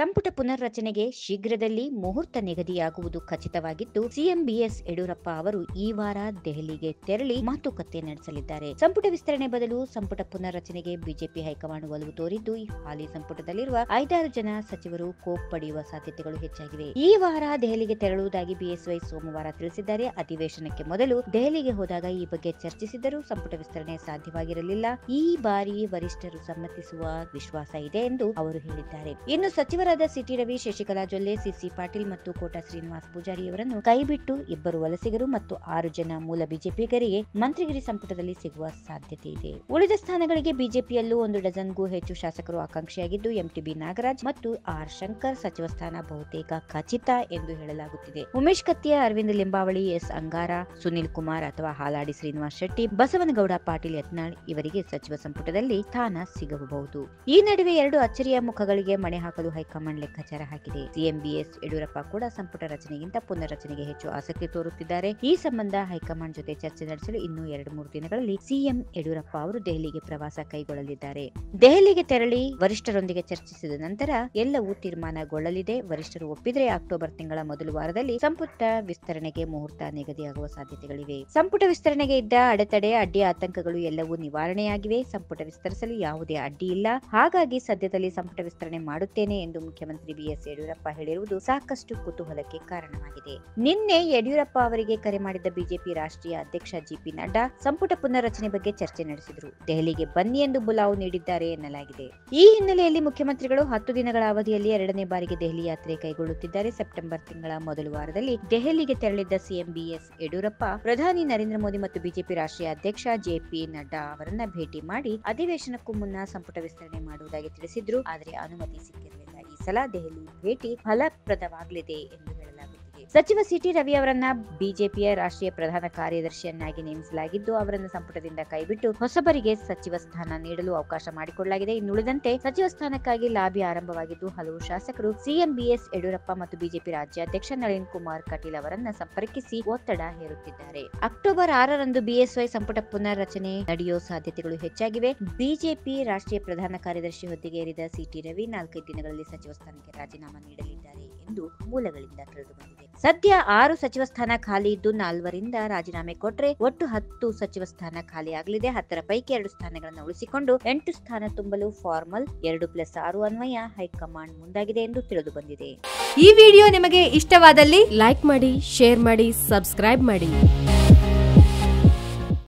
ಸಂಪುಟ ಪುನರ್ರಚನೆಗೆ ಶೀಘ್ರದಲ್ಲಿ ಮುಹೂರ್ತ ನಿಗದಿಯಾಗುವುದು ಖಚಿತವಾಗಿದ್ದು ಸಿಎಂ ಬಿಎಸ್ ಯಡಿಯೂರಪ್ಪ ಅವರು ಈ ವಾರ ದೆಹಲಿಗೆ ತೆರಳಿ ಮಾತುಕತೆ ನಡೆಸಲಿದ್ದಾರೆ ಸಂಪುಟ ವಿಸ್ತರಣೆ ಬದಲು ಸಂಪುಟ ಪುನರ್ರಚನೆಗೆ ಬಿಜೆಪಿ ಹೈಕಮಾಂಡ್ ಒಲವು ತೋರಿದ್ದು ಈ ಹಾಲಿ ಸಂಪುಟದಲ್ಲಿರುವ ಐದಾರು ಜನ ಸಚಿವರು ಕೋಪ್ ಪಡೆಯುವ ಸಾಧ್ಯತೆಗಳು ಹೆಚ್ಚಾಗಿವೆ ಈ ವಾರ ದೆಹಲಿಗೆ ತೆರಳುವುದಾಗಿ ಬಿಎಸ್ವೈ ಸೋಮವಾರ ತಿಳಿಸಿದ್ದಾರೆ ಅಧಿವೇಶನಕ್ಕೆ ಮೊದಲು ದೆಹಲಿಗೆ ಹೋದಾಗ ಈ ಬಗ್ಗೆ ಚರ್ಚಿಸಿದ್ದರೂ ಸಂಪುಟ ವಿಸ್ತರಣೆ ಸಾಧ್ಯವಾಗಿರಲಿಲ್ಲ ಈ ಬಾರಿ ವರಿಷ್ಠರು ಸಮ್ಮತಿಸುವ ವಿಶ್ವಾಸ ಇದೆ ಎಂದು ಅವರು ಹೇಳಿದ್ದಾರೆ ಇನ್ನು ಸಚಿವರಾದ ಸಿಟಿ ರವಿ ಶಶಿಕಲಾ ಜೊಲ್ಲೆ ಸಿಸಿ ಪಾಟೀಲ್ ಮತ್ತು ಕೋಟಾ ಶ್ರೀನಿವಾಸ್ ಪೂಜಾರಿ ಅವರನ್ನು ಕೈಬಿಟ್ಟು ಇಬ್ಬರು ವಲಸಿಗರು ಮತ್ತು ಆರು ಜನ ಮೂಲ ಬಿಜೆಪಿಗರಿಗೆ ಮಂತ್ರಿಗಿರಿ ಸಂಪುಟದಲ್ಲಿ ಸಿಗುವ ಸಾಧ್ಯತೆ ಇದೆ ಉಳಿದ ಸ್ಥಾನಗಳಿಗೆ ಬಿಜೆಪಿಯಲ್ಲೂ ಒಂದು ಡಜನ್ಗೂ ಹೆಚ್ಚು ಶಾಸಕರು ಆಕಾಂಕ್ಷಿಯಾಗಿದ್ದು ಎಂಟಿಬಿ ನಾಗರಾಜ್ ಮತ್ತು ಆರ್ ಶಂಕರ್ ಸಚಿವ ಸ್ಥಾನ ಬಹುತೇಕ ಖಚಿತ ಎಂದು ಹೇಳಲಾಗುತ್ತಿದೆ ಉಮೇಶ್ ಕತ್ತಿಯ ಅರವಿಂದ್ ಲಿಂಬಾವಳಿ ಎಸ್ ಅಂಗಾರ ಸುನಿಲ್ ಕುಮಾರ್ ಅಥವಾ ಹಾಲಾಡಿ ಶ್ರೀನಿವಾಸ್ ಶೆಟ್ಟಿ ಬಸವನಗೌಡ ಪಾಟೀಲ್ ಯತ್ನಾಳ್ ಇವರಿಗೆ ಸಚಿವ ಸಂಪುಟದಲ್ಲಿ ಸ್ಥಾನ ಸಿಗಬಹುದು ಈ ನಡುವೆ ಎರಡು ಅಚ್ಚರಿಯ ಮುಖಗಳಿಗೆ ಮಣೆ ಹಾಕಲು ಹೈಕಮಾಂಡ್ ಲೆಕ್ಕಾಚಾರ ಹಾಕಿದೆ ಸಿಎಂ ಬಿಎಸ್ ಯಡಿಯೂರಪ್ಪ ಕೂಡ ಸಂಪುಟ ರಚನೆಗಿಂತ ಪುನರ್ರಚನೆಗೆ ಹೆಚ್ಚು ಆಸಕ್ತಿ ತೋರುತ್ತಿದ್ದಾರೆ ಈ ಸಂಬಂಧ ಹೈಕಮಾಂಡ್ ಜೊತೆ ಚರ್ಚೆ ನಡೆಸಲು ಇನ್ನೂ ಎರಡು ಮೂರು ದಿನಗಳಲ್ಲಿ ಸಿಎಂ ಯಡಿಯೂರಪ್ಪ ಅವರು ದೆಹಲಿಗೆ ಪ್ರವಾಸ ಕೈಗೊಳ್ಳಲಿದ್ದಾರೆ ದೆಹಲಿಗೆ ತೆರಳಿ ವರಿಷ್ಠರೊಂದಿಗೆ ಚರ್ಚಿಸಿದ ನಂತರ ಎಲ್ಲವೂ ತೀರ್ಮಾನಗೊಳ್ಳಲಿದೆ ವರಿಷ್ಠರು ಒಪ್ಪಿದರೆ ಅಕ್ಟೋಬರ್ ತಿಂಗಳ ಮೊದಲು ವಾರದಲ್ಲಿ ಸಂಪುಟ ವಿಸ್ತರಣೆಗೆ ಮುಹೂರ್ತ ನಿಗದಿಯಾಗುವ ಸಾಧ್ಯತೆಗಳಿವೆ ಸಂಪುಟ ವಿಸ್ತರಣೆಗೆ ಇದ್ದ ಅಡೆತಡೆ ಅಡ್ಡಿ ಆತಂಕಗಳು ಎಲ್ಲವೂ ನಿವಾರಣೆಯಾಗಿವೆ ಸಂಪುಟ ವಿಸ್ತರಿಸಲು ಯಾವುದೇ ಅಡ್ಡಿ ಇಲ್ಲ ಹಾಗಾಗಿ ಸದ್ಯದಲ್ಲಿ ಸಂಪುಟ ವಿಸ್ತರಣೆ ಮಾಡುತ್ತೇನೆ ಎಂದು ಮುಖ್ಯಮಂತ್ರಿ ಬಿಎಸ್ ಯಡಿಯೂರಪ್ಪ ಹೇಳಿರುವುದು ಸಾಕಷ್ಟು ಕುತೂಹಲಕ್ಕೆ ಕಾರಣವಾಗಿದೆ ನಿನ್ನೆ ಯಡಿಯೂರಪ್ಪ ಅವರಿಗೆ ಕರೆ ಮಾಡಿದ್ದ ಬಿಜೆಪಿ ರಾಷ್ಟ್ರೀಯ ಅಧ್ಯಕ್ಷ ಜಿಪಿ ನಡ್ಡಾ ಸಂಪುಟ ಪುನರ್ರಚನೆ ಬಗ್ಗೆ ಚರ್ಚೆ ನಡೆಸಿದರು ದೆಹಲಿಗೆ ಬನ್ನಿ ಎಂದು ಬುಲಾವು ನೀಡಿದ್ದಾರೆ ಎನ್ನಲಾಗಿದೆ ಈ ಹಿನ್ನೆಲೆಯಲ್ಲಿ ಮುಖ್ಯಮಂತ್ರಿಗಳು ಹತ್ತು ದಿನಗಳ ಅವಧಿಯಲ್ಲಿ ಎರಡನೇ ಬಾರಿಗೆ ದೆಹಲಿ ಯಾತ್ರೆ ಕೈಗೊಳ್ಳುತ್ತಿದ್ದಾರೆ ಸೆಪ್ಟೆಂಬರ್ ತಿಂಗಳ ಮೊದಲ ವಾರದಲ್ಲಿ ದೆಹಲಿಗೆ ತೆರಳಿದ್ದ ಸಿಎಂ ಬಿಎಸ್ ಯಡಿಯೂರಪ್ಪ ಪ್ರಧಾನಿ ನರೇಂದ್ರ ಮೋದಿ ಮತ್ತು ಬಿಜೆಪಿ ರಾಷ್ಟ್ರೀಯ ಅಧ್ಯಕ್ಷ ಜೆಪಿ ನಡ್ಡಾ ಅವರನ್ನ ಭೇಟಿ ಮಾಡಿ ಅಧಿವೇಶನಕ್ಕೂ ಮುನ್ನ ಸಂಪುಟ ವಿಸ್ತರಣೆ ಮಾಡುವುದಾಗಿ ತಿಳಿಸಿದ್ರು ಆದರೆ ಅನುಮತಿ ಸಿಕ್ಕಿರಲಿಲ್ಲ ಈ ಸಲ ದೆಹಲಿ ಭೇಟಿ ಫಲಪ್ರದವಾಗಲಿದೆ ಎಂದು ಹೇಳಲಾಗುತ್ತಿದೆ ಸಚಿವ ಸಿಟಿ ರವಿ ಅವರನ್ನ ಬಿಜೆಪಿಯ ರಾಷ್ಟ್ರೀಯ ಪ್ರಧಾನ ಕಾರ್ಯದರ್ಶಿಯನ್ನಾಗಿ ನೇಮಿಸಲಾಗಿದ್ದು ಅವರನ್ನು ಸಂಪುಟದಿಂದ ಕೈಬಿಟ್ಟು ಹೊಸಬರಿಗೆ ಸಚಿವ ಸ್ಥಾನ ನೀಡಲು ಅವಕಾಶ ಮಾಡಿಕೊಡಲಾಗಿದೆ ಇನ್ನುಳಿದಂತೆ ಸಚಿವ ಸ್ಥಾನಕ್ಕಾಗಿ ಲಾಬಿ ಆರಂಭವಾಗಿದ್ದು ಹಲವು ಶಾಸಕರು ಸಿಎಂ ಬಿಎಸ್ ಯಡಿಯೂರಪ್ಪ ಮತ್ತು ಬಿಜೆಪಿ ರಾಜ್ಯಾಧ್ಯಕ್ಷ ನಳಿನ್ ಕುಮಾರ್ ಕಟೀಲ್ ಅವರನ್ನ ಸಂಪರ್ಕಿಸಿ ಒತ್ತಡ ಹೇರುತ್ತಿದ್ದಾರೆ ಅಕ್ಟೋಬರ್ ಆರರಂದು ಬಿಎಸ್ವೈ ಸಂಪುಟ ಪುನರ್ರಚನೆ ನಡೆಯುವ ಸಾಧ್ಯತೆಗಳು ಹೆಚ್ಚಾಗಿವೆ ಬಿಜೆಪಿ ರಾಷ್ಟ್ರೀಯ ಪ್ರಧಾನ ಕಾರ್ಯದರ್ಶಿ ಹುದ್ದೆಗೆ ಏರಿದ ಸಿಟಿ ರವಿ ನಾಲ್ಕೈದು ದಿನಗಳಲ್ಲಿ ಸಚಿವ ಸ್ಥಾನಕ್ಕೆ ರಾಜೀನಾಮೆ ನೀಡಲಿದ್ದಾರೆ ಎಂದು ಮೂಲಗಳಿಂದ ತಿಳಿದುಬಂದಿದೆ ಸದ್ಯ ಆರು ಸಚಿವ ಸ್ಥಾನ ಖಾಲಿ ಇದ್ದು ನಾಲ್ವರಿಂದ ರಾಜೀನಾಮೆ ಕೊಟ್ರೆ ಒಟ್ಟು ಹತ್ತು ಸಚಿವ ಸ್ಥಾನ ಖಾಲಿ ಆಗಲಿದೆ ಹತ್ತರ ಪೈಕಿ ಎರಡು ಸ್ಥಾನಗಳನ್ನು ಉಳಿಸಿಕೊಂಡು ಎಂಟು ಸ್ಥಾನ ತುಂಬಲು ಫಾರ್ಮಲ್ ಎರಡು ಪ್ಲಸ್ ಆರು ಅನ್ವಯ ಹೈಕಮಾಂಡ್ ಮುಂದಾಗಿದೆ ಎಂದು ತಿಳಿದು ಬಂದಿದೆ ಈ ವಿಡಿಯೋ ನಿಮಗೆ ಇಷ್ಟವಾದಲ್ಲಿ ಲೈಕ್ ಮಾಡಿ ಶೇರ್ ಮಾಡಿ ಸಬ್ಸ್ಕ್ರೈಬ್ ಮಾಡಿ